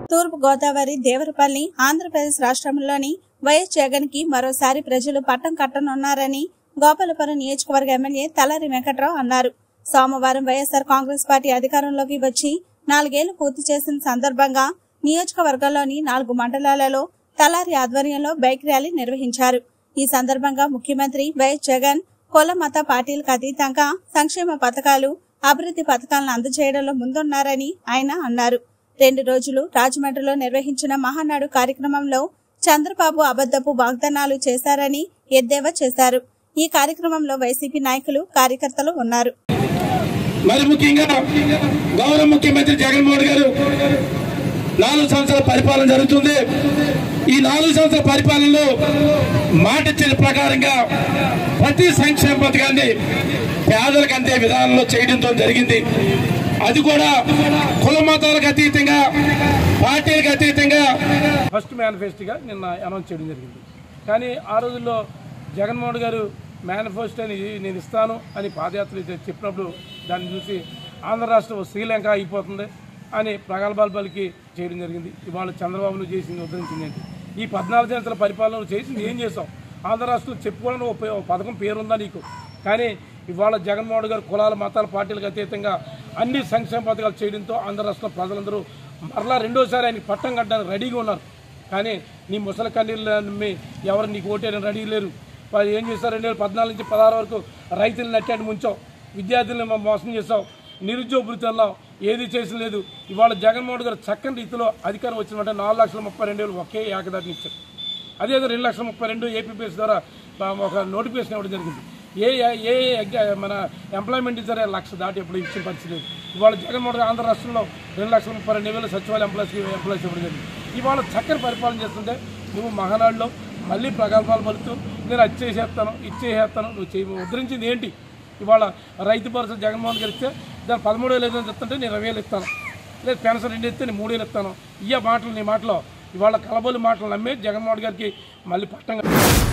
తూర్పు గోదావరి దేవరపల్లి ఆంధ్రప్రదేశ్ రాష్ట్రంలోని వైఎస్ జగన్ కి మరోసారి ప్రజలు పట్టం కట్టనున్నారని గోపాలపురం నియోజకవర్గ ఎమ్మెల్యే తలారి వెంకట్రావు అన్నారు సోమవారం వైఎస్ఆర్ కాంగ్రెస్ పార్టీ అధికారంలోకి వచ్చి నాలుగేళ్లు పూర్తి చేసిన సందర్భంగా నియోజకవర్గంలోని నాలుగు మండలాలలో తలారి ఆధ్వర్యంలో బైక్ ర్యాలీ నిర్వహించారు ఈ సందర్భంగా ముఖ్యమంత్రి వైఎస్ జగన్ కుల మత పార్టీలకు అతీతంగా సంక్షేమ పథకాలు అభివృద్ధి పథకాలను అందజేయడంలో ముందున్నారని ఆయన అన్నారు రెండు రోజులు రాజమండ్రిలో నిర్వహించిన మహానాడు కార్యక్రమంలో చంద్రబాబు అబద్దపు వాగ్దానాలు చేశారని ఎద్దేవా చేశారు ఈ కార్యక్రమంలో వైసీపీ నాయకులు కార్యకర్తలు ఉన్నారు మరి ముఖ్యంగా గౌరవ ముఖ్యమంత్రి జగన్మోహన్ గారు నాలుగు సంవత్సరాల పరిపాలన జరుగుతుంది ఈ నాలుగు సంవత్సరాల పరిపాలనలో మాట ఇచ్చిన ప్రకారంగా ప్రతి సంక్షేమ పథకాన్ని పేదలకు అందే విధానంలో చేయడంతో జరిగింది అది కూడా కుల మతాలకు అతీతంగా పార్టీలకు అతీతంగా ఫస్ట్ మేనిఫెస్టోగా నిన్న అనౌన్స్ చేయడం జరిగింది కానీ ఆ రోజుల్లో జగన్మోహన్ గారు మేనిఫెస్టోని నేను ఇస్తాను అని పాదయాత్ర చెప్పినప్పుడు దాన్ని చూసి ఆంధ్ర రాష్ట్రం శ్రీలంక అయిపోతుంది అని ప్రగల్భాలు పలికి చేయడం జరిగింది ఇవాళ చంద్రబాబు నువ్వు చేసింది ఉద్ధరించింది ఏంటి ఈ పద్నాలుగు సంవత్సరాల పరిపాలన చేసింది ఏం చేసావు ఆంధ్ర రాష్ట్రం చెప్పుకోవాలని ఒక పే- ఒక పథకం పేరుందా నీకు కానీ ఇవాళ జగన్మోహన్ గారు కులాల మతాల పార్టీలకు అతీతంగా అన్ని సంక్షేమ పథకాలు చేయడంతో ఆంధ్ర రాష్ట్ర ప్రజలందరూ మరలా రెండోసారి ఆయన పట్టం కట్టడానికి రెడీగా ఉన్నారు కానీ నీ ముసలి కన్నీళ్ళు నమ్మి ఎవరు నీకు ఓటేయడం రెడీ లేరు వాళ్ళు ఏం చేస్తారు రెండు వేల పద్నాలుగు నుంచి పదహారు వరకు రైతులను నట్టాడు ముంచావు విద్యార్థులను మో- మోసం చేసావు నిరుద్యోగ వృత్తుల్లో ఏది చేసిన లేదు ఇవాళ జగన్మోహన్ గారు చక్కని రీతిలో అధికారం వచ్చినట్టే నాలుగు లక్షల ముప్పై రెండు వేలు ఒకే ఏకదాటిని ఇచ్చారు అదే రెండు లక్షల ముప్పై రెండు ఏపీపీఎస్ ద్వారా ఆ, ఒక నోటిఫికేషన్ ఇవ్వడం జరిగింది ఏ ఏ ఎగ్జా- మన ఎంప్లాయ్మెంట్ ఇచ్చారే లక్ష దాటి ఎప్పుడు ఇచ్చిన పరిస్థితి లేదు ఇవాళ జగన్మోహన్ గారు ఆంధ్ర రాష్ట్రంలో రెండు లక్షల ముప్పై రెండు వేల సచివాలయ ఎంప్లాయీస్కి ఎంప్లాయీస్ ఇవ్వడం జరిగింది ఇవాళ చక్కని పరిపాలన చేస్తుంటే నువ్వు మహానాడులో మళ్ళీ ప్రగల్భాలు పలుతూ నేను అది చేసేస్తాను ఇది చేసేస్తాను నువ్వు చేయి ఉద్ధరించింది ఏంటి ఇవాళ రైతు భరోసా జగన్మోహన్ గారు ఇస్తే దాని పదమూడు వేలు ఏదైనా ఇస్తుంటే నేను ఇరవై వేలు ఇస్తాను లేదు పెన్షన్ రెండు ఇస్తే నేను మూడు వేలు ఇస్తాను ఇయ్య మాటలు నీ మాటలో ఇవాళ కలబోలు మాటలు నమ్మి జగన్మోహన్ గారికి మళ్ళీ పట్టం కట్టారు.